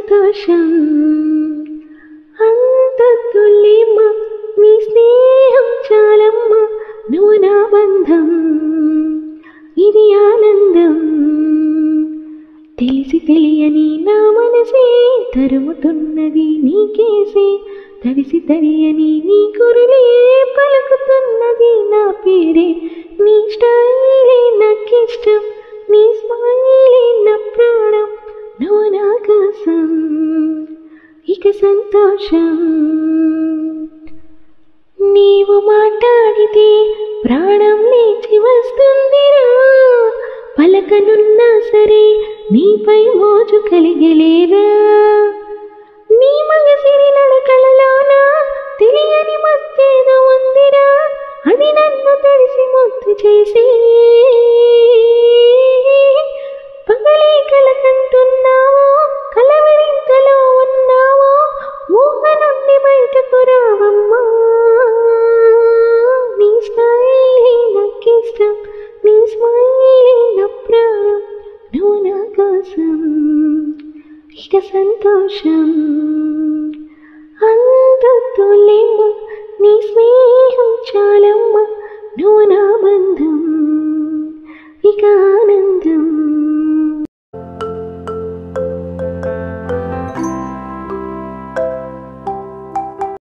సంతోషం అంత తుల్లిమ్మ నీ స్నేహం చాలమ్మ నువ్వు నా బంధం ఇది ఆనందం తెలిసి తెలియని నా మనసే తరుముతున్నది నీకేసే తడిసి తడియని నీ కురులే పలుకుతున్నది నా పేరే నీ స్టైలే నాకిష్టం నీ స్మైలే నా ప్రాణం నువ్వు నా కోసం ఇక సంతోషం నీవు మాట్లాడితే ప్రాణం లేచి వస్తుందిరా పలకనున్నా సరే నీపై మోజు కలిగలేరా నీ మగసిరి నడకలలోన తెలియని మత్తేదో ఉందిరా అది నన్ను తెలిసి ముద్దు చేసి పగలే కలకంటున్నావు కలవరింతలో ఉన్నావు ఊహ నుండి బయటకు రావమ్మా నీ స్మైలే నాకిష్టం నీ స్మైలే నా ప్రాణం నువ్వు నా కోసం ఇక సంతోషం అంత తొలిమ్మ నీ స్నేహం చాలమ్మ నువ్వు నా